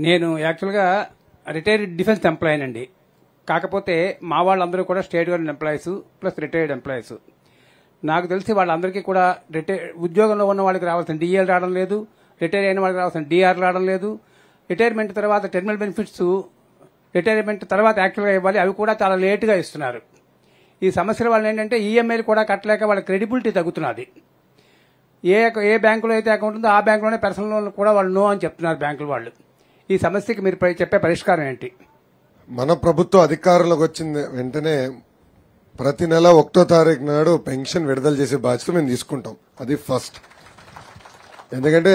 నేను యాక్చువల్గా retired defence employee అండి కాకపోతే మా వాళ్ళందరూ కూడా state government employees plus retired employees నాకు తెలిసి వాళ్ళందరికీ కూడా రిటైర్ ఉద్యోగంలో ఉన్న వాళ్ళకి రావాల్సిన డిఎల్ రావడం లేదు రిటైర్ అయిన వాళ్ళకి రావాల్సిన డిఆర్ రావడం లేదు రిటైర్మెంట్ తర్వాత టెర్మినల్ బెనిఫిట్స్ రిటైర్మెంట్ తర్వాత యాక్చువల్గా ఇవ్వాలి అవి కూడా చాలా లేటుగా ఇస్తున్నారు ఈ సమస్యల వల్ల ఏంటంటే ఈఎంఐలు కూడా కట్టలేక వాళ్ళ క్రెడిబిలిటీ తగ్గుతున్నది ఏ ఏ బ్యాంకులో అయితే అకౌంట్ ఉందో ఆ బ్యాంకులోనే పర్సనల్ లోన్ కూడా వాళ్ళు నో అని చెప్తున్నారు బ్యాంకుల వాళ్ళు ఈ సమస్యకి మీరు పై- చెప్పే పరిష్కారం ఏంటి మన ప్రభుత్వం అధికారంలోకి వచ్చింది వెంటనే ప్రతి నెల ఒకటో తారీఖు నాడు పెన్షన్ విడుదల చేసే బాధ్యత మేము తీసుకుంటాం అది ఫస్ట్ ఎందుకంటే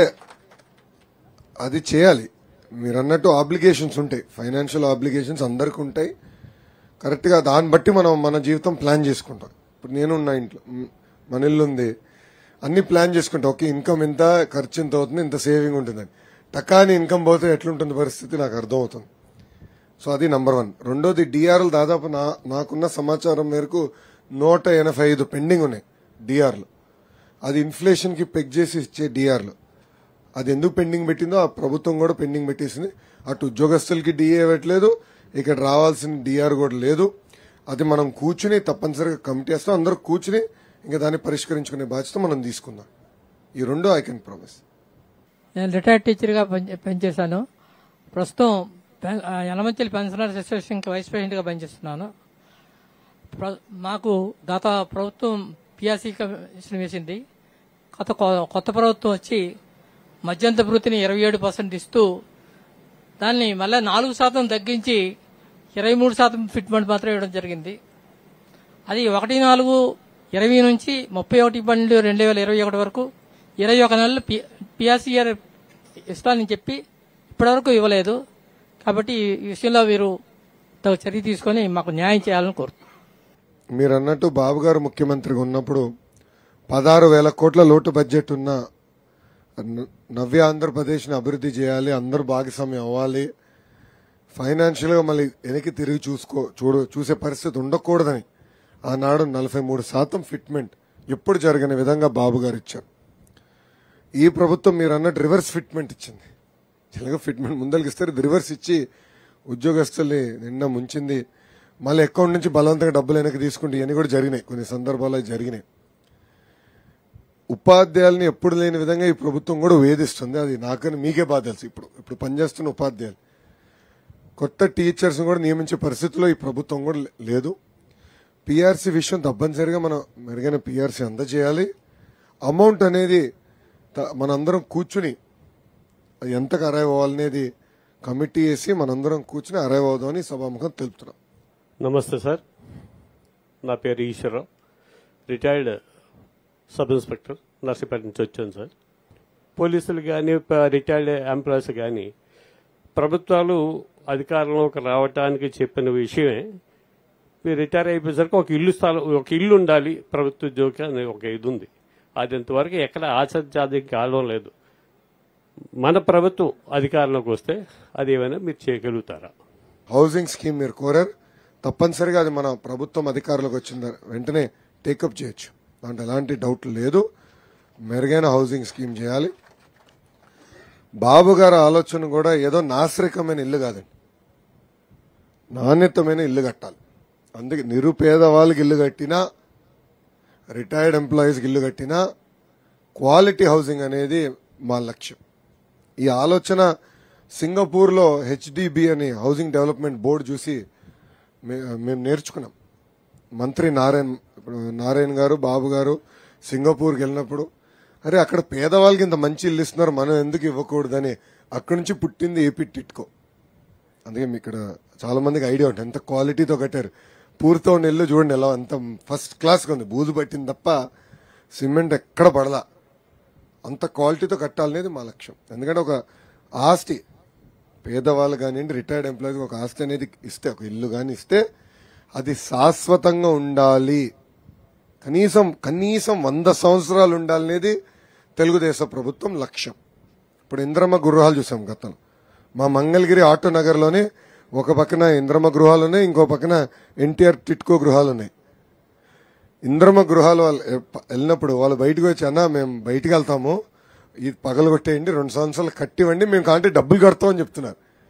అది చేయాలి మీరు అన్నట్టు ఆబ్లిగేషన్స్ ఉంటాయి ఫైనాన్షియల్ ఆబ్లిగేషన్స్ అందరికి ఉంటాయి కరెక్ట్ గా దాన్ని బట్టి మనం మన జీవితం ప్లాన్ చేసుకుంటాం ఇప్పుడు నేను నా ఇంట్లో మ్, మన ఇల్లు ఉంది అన్ని ప్లాన్ చేసుకుంటాం ఓకే ఇన్కమ్ ఎంత ఖర్చు ఎంత అవుతుంది ఇంత సేవింగ్ ఉంటుందని టకాని ఇన్కమ్ పోతే ఎట్లుంటుంది పరిస్థితి నాకు అర్థం అవుతుంది సో అది నంబర్ వన్ రెండోది డిఆర్లు దాదాపు నా నాకున్న సమాచారం మేరకు నూట ఎనభై ఐదు పెండింగ్ ఉన్నాయి డిఆర్లు అది ఇన్ఫ్లేషన్ కి పెగ్ చేసి ఇచ్చే డిఆర్లు అది ఎందుకు పెండింగ్ పెట్టిందో ఆ ప్రభుత్వం కూడా పెండింగ్ పెట్టేసింది అటు ఉద్యోగస్తులకి డిఏ ఇవ్వట్లేదు ఇక్కడ రావాల్సిన డిఆర్ కూడా లేదు అది మనం కూర్చుని తప్పనిసరిగా కమిటీ వేస్తాం అందరూ కూర్చుని ఇంకా దాన్ని పరిష్కరించుకునే బాధ్యత మనం తీసుకుందాం ఈ రెండు ఐ కెన్ ప్రామిస్ నేను రిటైర్డ్ టీచర్గా పని- పనిచేశాను ప్రస్తుతం పెన్- ఆ, యలమంచిలి పెన్షనర్స్ అసోసియేషన్కి వైస్ ప్రెసిడెంట్గా పనిచేస్తున్నాను ప్ర- మాకు గత ప్రభుత్వం పిఆర్సీ కమిషన్ వేసింది కొత్త కొత్త ప్రభుత్వం వచ్చి మధ్యంత వృత్తిని ఇరవై ఏడు పర్సెంట్ ఇస్తూ దాన్ని మళ్ళీ నాలుగు శాతం తగ్గించి ఇరవై మూడు శాతం ఫిట్మెంట్ మాత్రం ఇవ్వడం జరిగింది అది ఒకటి నాలుగు ఇరవై నుంచి ముప్పై ఒకటి పన్నెండు రెండు వేల ఇరవై ఒకటి వరకు ఇరవై ఒక నెలలు పిఆర్సీఆర్ ఇస్తానని చెప్పి ఇప్పటివరకు ఇవ్వలేదు కాబట్టి ఈ విషయంలో వీరు తగు చర్య తీసుకొని మాకు న్యాయం చేయాలని కోరుతున్నాను మీరు అన్నట్టు బాబు గారు ముఖ్యమంత్రిగా ఉన్నప్పుడు పదహారు వేల కోట్ల లోటు బడ్జెట్ ఉన్న న- నవ్య ఆంధ్రప్రదేశ్ని అభివృద్ధి చేయాలి అందరూ భాగస్వామ్యం అవ్వాలి ఫైనాన్షియల్ గా మళ్ళీ వెనక్కి తిరిగి చూసుకో చూడు చూసే పరిస్థితి ఉండకూడదని ఆనాడు నలభై మూడు శాతం ఫిట్మెంట్ ఎప్పుడు జరిగిన విధంగా బాబు గారు ఇచ్చారు ఈ ప్రభుత్వం మీరు అన్నట్టు రివర్స్ ఫిట్మెంట్ ఇచ్చింది చిలక ఫిట్మెంట్ ముందరికి ఇస్తారు ఇది రివర్స్ ఇచ్చి ఉద్యోగస్తుల్ని నిన్న ముంచింది మళ్ళీ అకౌంట్ నుంచి బలవంతంగా డబ్బులు వెనక్కి తీసుకుంటే ఇవన్నీ కూడా జరిగినాయి కొన్ని సందర్భాలు అవి జరిగినాయి ఉపాధ్యాయుల్ని ఎప్పుడు లేని విధంగా ఈ ప్రభుత్వం కూడా వేధిస్తుంది అది నాకని మీకే బాధ తెలుసు ఇప్పుడు ఇప్పుడు పనిచేస్తున్న ఉపాధ్యాయులు కొత్త టీచర్స్ కూడా నియమించే పరిస్థితిలో ఈ ప్రభుత్వం కూడా లే- లేదు పిఆర్సీ విషయం తప్పనిసరిగా మనం మెరుగైన పిఆర్సీ అందజేయాలి అమౌంట్ అనేది త- మనందరం కూర్చుని అది ఎంతకు అరైవ్ అవ్వాలనేది కమిటీ వేసి మనందరం కూర్చుని అరైవ్ అవుదామని సభాముఖం తెలుపుతున్నాం నమస్తే సార్ నా పేరు Eswara Rao retired sub inspector Narsipeta నుంచి వచ్చాను సార్ పోలీసులు కానీ రిటైర్డ్ ఎంప్లాయీస్ కానీ ప్రభుత్వాలు అధికారంలోకి రావటానికి చెప్పిన విషయమే మీరు రిటైర్ అయిపోయేసరికి ఒక ఇల్లు స్థలం ఒక ఇల్లు ఉండాలి ప్రభుత్వ ఉద్యోగి అని ఒక ఇది ఉంది అది ఇంతవరకు ఎక్కడ ఆచరించాది కాలం లేదు మన ప్రభుత్వం అధికారంలోకి వస్తే అది ఏమైనా మీరు చేయగలుగుతారా హౌసింగ్ స్కీమ్ మీరు కోరారు తప్పనిసరిగా అది మన ప్రభుత్వం అధికారులకు వచ్చిన వెంటనే టేకప్ చేయొచ్చు దాంట్లో ఎలాంటి డౌట్ లేదు మెరుగైన హౌసింగ్ స్కీమ్ చేయాలి బాబు గారి ఆలోచన కూడా ఏదో నాశరికమైన ఇల్లు కాదండి నాణ్యతమైన ఇల్లు కట్టాలి అందుకే నిరుపేద వాళ్ళకి ఇల్లు కట్టినా రిటైర్డ్ ఎంప్లాయీస్కి ఇల్లు కట్టినా క్వాలిటీ హౌసింగ్ అనేది మా లక్ష్యం ఈ ఆలోచన సింగపూర్లో హెచ్డిబి అని హౌసింగ్ డెవలప్మెంట్ బోర్డు చూసి మే- మేము నేర్చుకున్నాం మంత్రి నారాయణ్ ఇప్పుడు నారాయణ గారు బాబు గారు సింగపూర్కి వెళ్ళినప్పుడు అరే అక్కడ పేదవాళ్ళకి ఇంత మంచి ఇల్లు ఇస్తున్నారు మనం ఎందుకు ఇవ్వకూడదని అక్కడి నుంచి పుట్టింది ఏపీ టిట్కో అందుకే మీకు ఇక్కడ చాలా మందికి ఐడియా ఉంటుంది ఎంత క్వాలిటీతో కట్టారు పూర్తో ఉన్న ఇల్లు చూడండి ఎలా అంత ఫస్ట్ క్లాస్గా ఉంది బూజు పట్టింది తప్ప సిమెంట్ ఎక్కడ పడలా అంత క్వాలిటీతో కట్టాలనేది మా లక్ష్యం ఎందుకంటే ఒక ఆస్తి పేదవాళ్ళు కానివ్వండి రిటైర్డ్ ఎంప్లాయీకి ఒక ఆస్తి అనేది ఇస్తే ఒక ఇల్లు కానీ ఇస్తే అది శాశ్వతంగా ఉండాలి కనీసం కనీసం వంద సంవత్సరాలు ఉండాలనేది తెలుగుదేశం ప్రభుత్వం లక్ష్యం ఇప్పుడు ఇంద్రమ్మ గృహాలు చూసాం గతంలో మా మంగళగిరి ఆటో నగర్లోనే ఒక పక్కన ఇంద్రమ్మ గృహాలు ఉన్నాయి ఇంకో పక్కన ఎన్టీఆర్ టిట్కో గృహాలు ఉన్నాయి ఇంద్రమ్మ గృహాలు వాళ్ళు ఎప్ప- వెళ్ళినప్పుడు వాళ్ళు బయటకు వచ్చి అన్న మేము బయటికి వెళ్తాము ఇది పగలగొట్టేయండి రెండు సంవత్సరాలు కట్టివ్వండి మేము కాంటే డబ్బులు కడతామని చెప్తున్నారు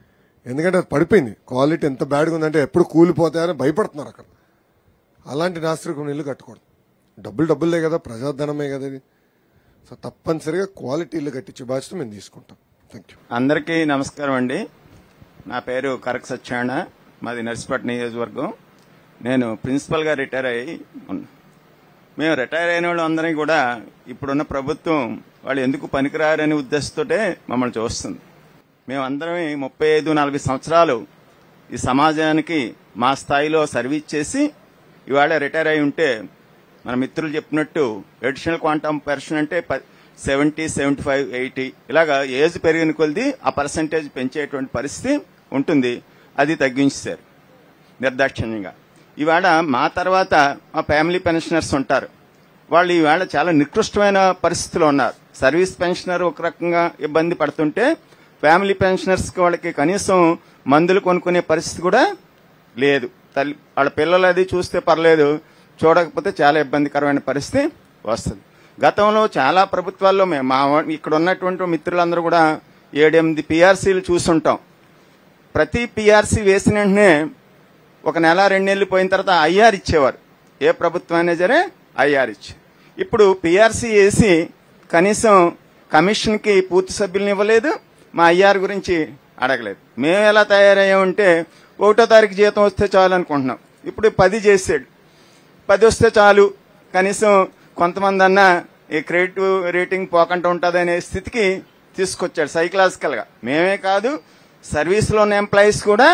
ఎందుకంటే అది పడిపోయింది క్వాలిటీ ఎంత బ్యాడ్గా ఉందంటే ఎప్పుడు కూలిపోతాయని భయపడుతున్నారు అక్కడ అలాంటి నాస్తికం ఇల్లు కట్టకూడదు డబ్బులు డబ్బులే కదా ప్రజాధనమే కదా ఇది సో తప్పనిసరిగా క్వాలిటీ ఇల్లు కట్టించే బాధ్యత మేము తీసుకుంటాం థ్యాంక్ యూ అందరికీ నమస్కారం అండి నా పేరు కరక్ సత్యాణ మాది నర్సిపట్ నియోజకవర్గం నేను ప్రిన్సిపల్గా రిటైర్ అయ్యి ఉన్నా. మేము రిటైర్ అయిన వాళ్ళు అందరం కూడా ఇప్పుడున్న ప్రభుత్వం వాళ్ళు ఎందుకు పనికిరారనే ఉద్దేశంతోటే మమ్మల్ని చూస్తుంది మేమందరం ముప్పై ఐదు నలభై సంవత్సరాలు ఈ సమాజానికి మా స్థాయిలో సర్వీస్ చేసి ఇవాళ రిటైర్ అయి ఉంటే మన మిత్రులు చెప్పినట్టు అడిషనల్ క్వాంటమ్ పెర్సన్ అంటే సెవెంటీ సెవెంటీ ఫైవ్ ఎయిటీ ఇలాగా ఏజ్ పెరిగిన కొలిది ఆ పర్సంటేజ్ పెంచేటువంటి పరిస్థితి ఉంటుంది అది తగ్గించారు నిర్దాక్షిణ్యంగా ఇవాళ మా తర్వాత మా ఫ్యామిలీ పెన్షనర్స్ ఉంటారు వాళ్ళు ఈవేళ చాలా నికృష్టమైన పరిస్థితిలో ఉన్నారు సర్వీస్ పెన్షనర్ ఒక రకంగా ఇబ్బంది పడుతుంటే ఫ్యామిలీ పెన్షనర్స్ వాళ్ళకి కనీసం మందులు కొనుక్కునే పరిస్థితి కూడా లేదు తల్లి వాళ్ళ పిల్లలు అది చూస్తే పర్లేదు చూడకపోతే చాలా ఇబ్బందికరమైన పరిస్థితి వస్తుంది గతంలో చాలా ప్రభుత్వాల్లో మేము మా వా- ఇక్కడ ఉన్నటువంటి మిత్రులందరూ కూడా ఏడెనిమిది పిఆర్సీలు చూసుంటాం ప్రతి పిఆర్సీ వేసిన వెంటనే ఒక నెల రెండు నెలలు పోయిన తర్వాత ఐఆర్ ఇచ్చేవారు ఏ ప్రభుత్వం అయినా సరే ఐఆర్ ఇచ్చి ఇప్పుడు పిఆర్సీ వేసి కనీసం కమిషన్కి పూర్తి సభ్యులను ఇవ్వలేదు మా ఐఆర్ గురించి అడగలేదు మేము ఎలా తయారయ్యామంటే ఒకటో తారీఖు జీతం వస్తే చాలు అనుకుంటున్నాం ఇప్పుడు పది చేసాడు పది వస్తే చాలు కనీసం కొంతమంది అన్న ఈ క్రెడిట్ రేటింగ్ పోకుండా ఉంటుంది అనే స్థితికి తీసుకొచ్చాడు సైకలాజికల్గా మేమే కాదు సర్వీస్లో ఉన్న ఎంప్లాయీస్ కూడా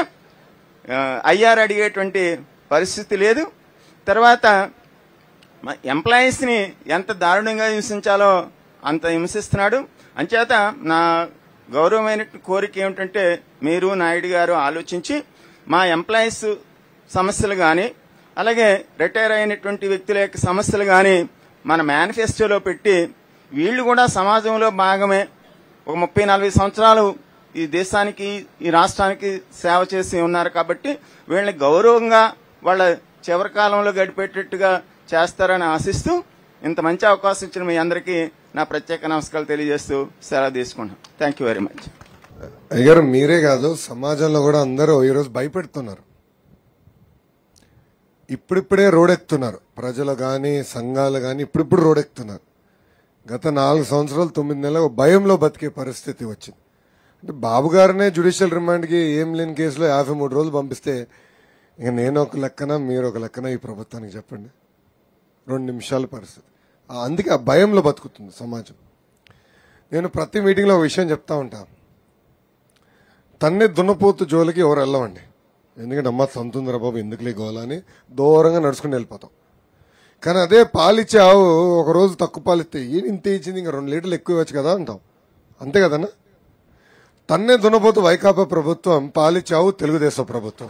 ఐఆర్ అడిగేటువంటి పరిస్థితి లేదు తర్వాత ఎంప్లాయీస్ని ఎంత దారుణంగా హింసించాలో అంత హింసిస్తున్నాడు అంచేత నా గౌరవమైన కోరిక ఏమిటంటే మీరు నాయుడు గారు ఆలోచించి మా ఎంప్లాయీస్ సమస్యలు కానీ అలాగే రిటైర్ అయినటువంటి వ్యక్తుల యొక్క సమస్యలు కానీ మన మేనిఫెస్టోలో పెట్టి వీళ్ళు కూడా సమాజంలో భాగమే ఒక ముప్పై నలభై సంవత్సరాలు ఈ దేశానికి ఈ రాష్ట్రానికి సేవ చేసి ఉన్నారు కాబట్టి వీళ్ళని గౌరవంగా వాళ్ళ చివరి కాలంలో గడిపేటట్టుగా చేస్తారని ఆశిస్తూ ఇంత మంచి అవకాశం ఇచ్చిన మీ అందరికీ నా ప్రత్యేక నమస్కారాలు తెలియజేస్తూ సెలవు తీసుకుంటాం థ్యాంక్ యూ వెరీ మచ్ అయ్యారు మీరే కాదు సమాజంలో కూడా అందరూ ఈరోజు భయపెడుతున్నారు ఇప్పుడిప్పుడే రోడెక్కుతున్నారు ప్రజలు కానీ సంఘాలు కానీ ఇప్పుడిప్పుడు రోడెక్కుతున్నారు గత నాలుగు సంవత్సరాలు తొమ్మిది నెలలు భయంలో బతికే పరిస్థితి వచ్చింది అంటే బాబు గారినే జ్యుడిషియల్ రిమాండ్కి ఏం లేని కేసులో యాభై మూడు రోజులు పంపిస్తే ఇక నేను ఒక లెక్కన మీరు ఒక లెక్కన ఈ ప్రభుత్వానికి చెప్పండి రెండు నిమిషాల పరిస్థితి ఆ అందుకే ఆ భయంలో బతుకుతుంది సమాజం నేను ప్రతి మీటింగ్లో ఒక విషయం చెప్తా ఉంటాను తన్నే దున్నపోతు జోలికి ఎవరు వెళ్ళమండి ఎందుకంటే అమ్మ సంతుందిరా బాబు ఎందుకులే గోల అని దూరంగా నడుచుకుని వెళ్ళిపోతాం కానీ అదే పాలిచ్చే ఆవు ఒక రోజు తక్కువ పాలిస్తే ఏం ఇంత ఇచ్చింది ఇంకా రెండు లీటర్లు ఎక్కువ ఇవ్వచ్చు కదా అంటాం అంతే కదన్నా తన్నే దున్నపోతు వైకాపా ప్రభుత్వం పాలిచ్చే ఆవు తెలుగుదేశం ప్రభుత్వం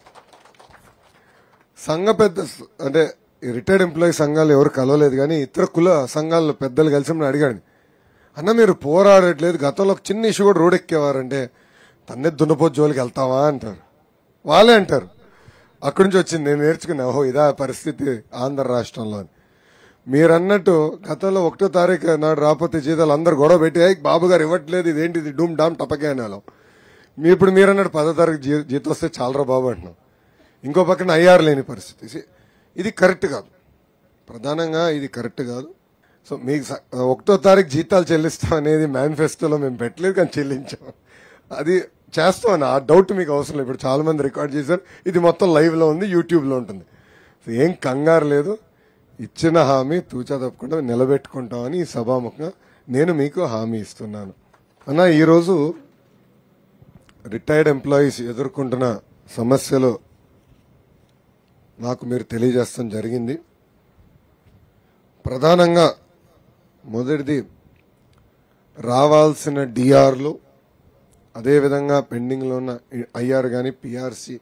సంఘ పెద్ద అంటే రిటైర్డ్ ఎంప్లాయీ సంఘాలు ఎవరు కలవలేదు కానీ ఇతర కుల సంఘాల పెద్దలు కలిసి నన్ను అడిగాడు అన్న మీరు పోరాడట్లేదు గతంలో ఒక చిన్న ఇష్యూ కూడా రోడ్ ఎక్కేవారంటే తన్నే దున్నపోతు జోలికి వెళ్తావా అంటారు వాళ్ళే అంటారు అక్కడి నుంచి వచ్చింది నేను నేర్చుకున్నా ఓహో ఇదా పరిస్థితి ఆంధ్ర రాష్ట్రంలో అని మీరు అన్నట్టు గతంలో ఒకటో తారీఖు నాడు రాకపోతే జీతాలు అందరు గొడవ పెట్టి "ఏయ్, బాబు గారు ఇవ్వట్లేదు ఇదేంటిది డూమ్ డామ్ టపకే అనేవాళ్ళం మీ ఇప్పుడు మీరు అన్నట్టు పదో తారీఖు జీ- జీతం వస్తే చాలరా బాబు అంటున్నాం ఇంకో పక్కన ఐఆర్ లేని పరిస్థితి See, ఇది కరెక్ట్ కాదు ప్రధానంగా ఇది కరెక్ట్ కాదు సో మీకు స- ఒకటో తారీఖు జీతాలు చెల్లిస్తాం అనేది మేనిఫెస్టోలో మేము పెట్టలేదు కానీ చెల్లించాం అది చేస్తాం ఆ డౌట్ మీకు అవసరం లేదు ఇప్పుడు చాలా మంది రికార్డ్ చేశారు ఇది మొత్తం లైవ్ లో ఉంది యూట్యూబ్ లో ఉంటుంది సో ఏం కంగారు లేదు ఇచ్చిన హామీ తూచా తప్పకుండా నిలబెట్టుకుంటామని ఈ సభాముఖంగా నేను మీకు హామీ ఇస్తున్నాను అన్న ఈరోజు రిటైర్డ్ ఎంప్లాయీస్ ఎదుర్కొంటున్న సమస్యలు నాకు మీరు తెలియజేస్తాం జరిగింది ప్రధానంగా మొదటిది రావాల్సిన డిఆర్లు అదేవిధంగా పెండింగ్లో ఉన్న ఐఆర్ కానీ పిఆర్సి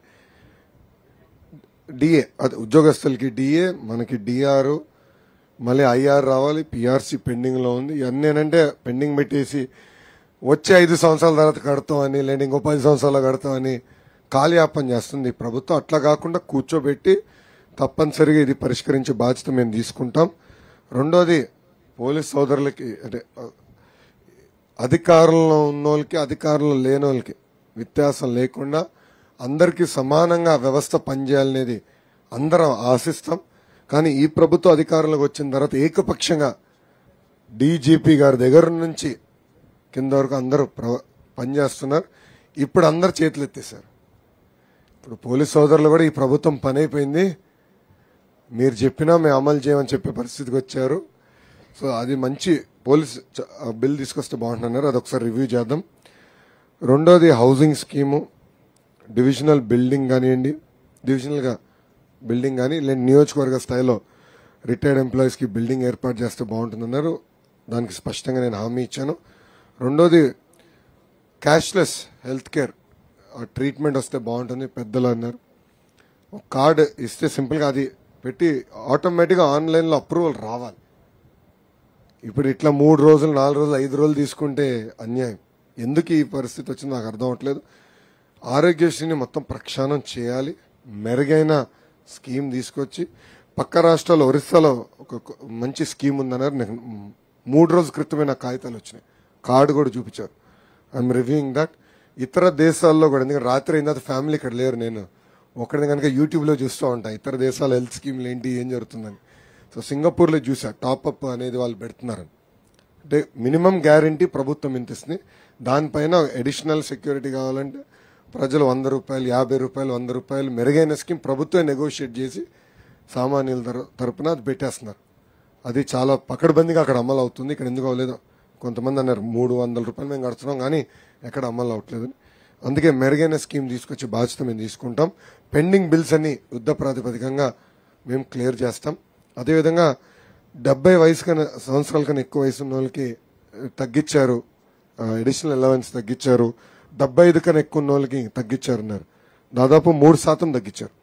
డిఏ అది ఉద్యోగస్తులకి డిఏ మనకి డిఆర్ మళ్ళీ ఐఆర్ రావాలి పిఆర్సి పెండింగ్లో ఉంది ఇవన్నీ ఏంటంటే పెండింగ్ పెట్టేసి వచ్చే ఐదు సంవత్సరాల తర్వాత కడతామని లేదంటే ఇంకో పది సంవత్సరాలు కడతామని కాలయాపన చేస్తుంది ఈ ప్రభుత్వం అట్లా కాకుండా కూర్చోబెట్టి తప్పనిసరిగా ఇది పరిష్కరించే బాధ్యత మేము తీసుకుంటాం రెండోది పోలీస్ సోదరులకి అంటే అధికారంలో ఉన్న వాళ్ళకి అధికారంలో లేని వాళ్ళకి వ్యత్యాసం లేకుండా అందరికీ సమానంగా వ్యవస్థ పనిచేయాలనేది అందరం ఆశిస్తాం కానీ ఈ ప్రభుత్వ అధికారంలోకి వచ్చిన తర్వాత ఏకపక్షంగా డీజీపీ గారి దగ్గర నుంచి కింద వరకు అందరూ ప్ర- పనిచేస్తున్నారు ఇప్పుడు అందరు చేతులు ఎత్తేశారు ఇప్పుడు పోలీస్ సోదరులు కూడా ఈ ప్రభుత్వం పని అయిపోయింది మీరు చెప్పినా మేము అమలు చేయమని చెప్పే పరిస్థితికి వచ్చారు సో అది మంచి పోలీస్ చ- ఆ బిల్ తీసుకొస్తే బాగుంటున్నారు అది ఒకసారి రివ్యూ చేద్దాం రెండోది హౌసింగ్ స్కీము డివిజనల్ బిల్డింగ్ కానివ్వండి డివిజనల్గా బిల్డింగ్ కానీ లేదా నియోజకవర్గ స్థాయిలో రిటైర్డ్ ఎంప్లాయీస్కి బిల్డింగ్ ఏర్పాటు చేస్తే బాగుంటుందన్నారు దానికి స్పష్టంగా నేను హామీ ఇచ్చాను రెండోది క్యాష్లెస్ హెల్త్ కేర్ ట్రీట్మెంట్ వస్తే బాగుంటుంది పెద్దలు అన్నారు ఒక కార్డ్ ఇస్తే సింపుల్గా అది పెట్టి ఆటోమేటిక్గా ఆన్లైన్లో అప్రూవల్ రావాలి ఇప్పుడు ఇట్లా మూడు రోజులు నాలుగు రోజులు ఐదు రోజులు తీసుకుంటే అన్యాయం ఎందుకు ఈ పరిస్థితి వచ్చిందో నాకు అర్థం అవట్లేదు ఆరోగ్యశ్రీని మొత్తం ప్రక్షాళన చేయాలి మెరుగైన స్కీమ్ తీసుకొచ్చి పక్క రాష్ట్రాల్లో ఒరిస్సాలో ఒక ఒక మంచి స్కీమ్ ఉందన్నారు నాకు మూడు రోజుల క్రితమే నాకు కాగితాలు వచ్చినాయి కార్డు కూడా చూపించారు ఐఎమ్ రివ్యూయింగ్ దట్ ఇతర దేశాల్లో కూడా ఎందుకంటే రాత్రి అయిన తర్వాత ఫ్యామిలీ ఇక్కడ లేరు నేను ఒకరిని కనుక యూట్యూబ్లో చూస్తూ ఉంటా ఇతర దేశాల హెల్త్ స్కీమ్లు ఏంటి ఏం జరుగుతుందని సో సింగపూర్లో చూసా టాప్అప్ అనేది వాళ్ళు పెడుతున్నారు అంటే మినిమం గ్యారంటీ ప్రభుత్వం ఇంత ఇస్తుంది దానిపైన అడిషనల్ సెక్యూరిటీ కావాలంటే ప్రజలు వంద రూపాయలు యాభై రూపాయలు వంద రూపాయలు మెరుగైన స్కీమ్ ప్రభుత్వం నెగోషియేట్ చేసి సామాన్యుల తర- తరపున అది పెట్టేస్తున్నారు అది చాలా పకడ్బందీగా అక్కడ అమలు అవుతుంది ఇక్కడ ఎందుకు అవ్వలేదు కొంతమంది అన్నారు మూడు వందల రూపాయలు మేము కడుతున్నాం కానీ ఎక్కడ అమలు అవ్వట్లేదు అందుకే మెరుగైన స్కీమ్ తీసుకొచ్చే బాధ్యత మేము తీసుకుంటాం పెండింగ్ బిల్స్ అన్ని యుద్ధ ప్రాతిపదికంగా మేము క్లియర్ చేస్తాం అదేవిధంగా డెబ్బై వయసు కన్నా సంవత్సరాల కన్నా ఎక్కువ వయసు ఉన్న వాళ్ళకి తగ్గించారు అడిషనల్ అలవెన్స్ తగ్గించారు డెబ్బై ఐదు కన్నా ఎక్కువ ఉన్న వాళ్ళకి తగ్గించారు అన్నారు దాదాపు మూడు శాతం తగ్గించారు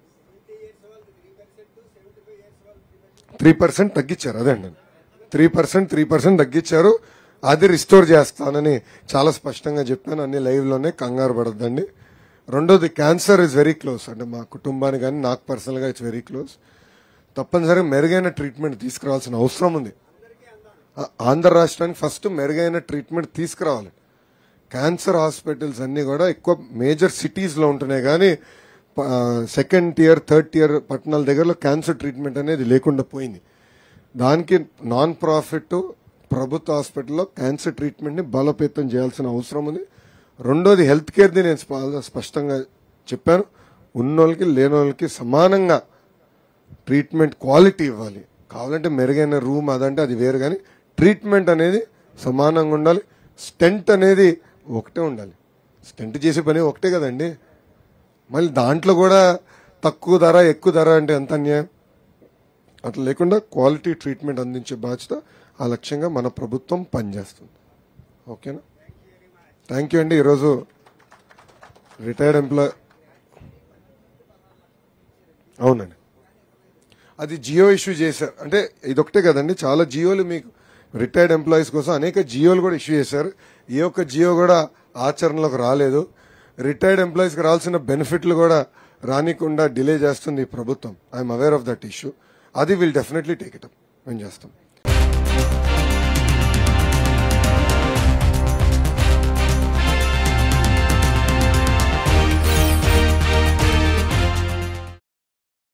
త్రీ పర్సెంట్ తగ్గించారు అదే అండి త్రీ పర్సెంట్ త్రీ పర్సెంట్ తగ్గించారు అది రిస్టోర్ చేస్తానని చాలా స్పష్టంగా చెప్పాను అన్ని లైవ్ లోనే కంగారు పడద్దండి రెండోది క్యాన్సర్ ఇస్ వెరీ క్లోజ్ అంటే మా కుటుంబానికి కానీ నాకు పర్సనల్ గా ఇట్స్ వెరీ క్లోజ్ తప్పనిసరిగా మెరుగైన ట్రీట్మెంట్ తీసుకురావాల్సిన అవసరం ఉంది ఆ- ఆంధ్ర రాష్ట్రానికి ఫస్ట్ మెరుగైన ట్రీట్మెంట్ తీసుకురావాలి క్యాన్సర్ హాస్పిటల్స్ అన్ని కూడా ఎక్కువ మేజర్ సిటీస్ లో ఉంటున్నాయి కానీ సెకండ్ టియర్ థర్డ్ టియర్ పట్టణాల దగ్గరలో క్యాన్సర్ ట్రీట్మెంట్ అనేది లేకుండా పోయింది దానికి నాన్ ప్రాఫిట్ ప్రభుత్వ హాస్పిటల్లో క్యాన్సర్ ట్రీట్మెంట్ ని బలోపేతం చేయాల్సిన అవసరం ఉంది రెండోది హెల్త్ కేర్ది నేను స్ప- స్పష్టంగా చెప్పాను ఉన్నోళ్ళకి లేనోళ్ళకి సమానంగా ట్రీట్మెంట్ క్వాలిటీ ఇవ్వాలి కావాలంటే మెరుగైన రూమ్ అదంటే అది వేరు కానీ ట్రీట్మెంట్ అనేది సమానంగా ఉండాలి స్టెంట్ అనేది ఒకటే ఉండాలి స్టెంట్ చేసే పని ఒకటే కదండి మళ్ళీ దాంట్లో కూడా తక్కువ ధర ఎక్కువ ధర అంటే ఎంత అన్యాయం అట్లా లేకుండా క్వాలిటీ ట్రీట్మెంట్ అందించే బాధ్యత ఆ లక్ష్యంగా మన ప్రభుత్వం పనిచేస్తుంది ఓకేనా థ్యాంక్ యూ అండి ఈరోజు రిటైర్డ్ ఎంప్లాయ్ అవునండి అది జియో ఇష్యూ చేశారు అంటే ఇదొకటే కదండి చాలా జియోలు మీకు రిటైర్డ్ ఎంప్లాయీస్ కోసం అనేక జియోలు కూడా ఇష్యూ చేశారు ఏ ఒక్క జియో కూడా ఆచరణలోకి రాలేదు రిటైర్డ్ ఎంప్లాయీస్కి రావాల్సిన బెనిఫిట్లు కూడా రానికుండా డిలే చేస్తుంది ఈ ప్రభుత్వం I'm aware of that issue అది will definitely take it up మేము చేస్తాం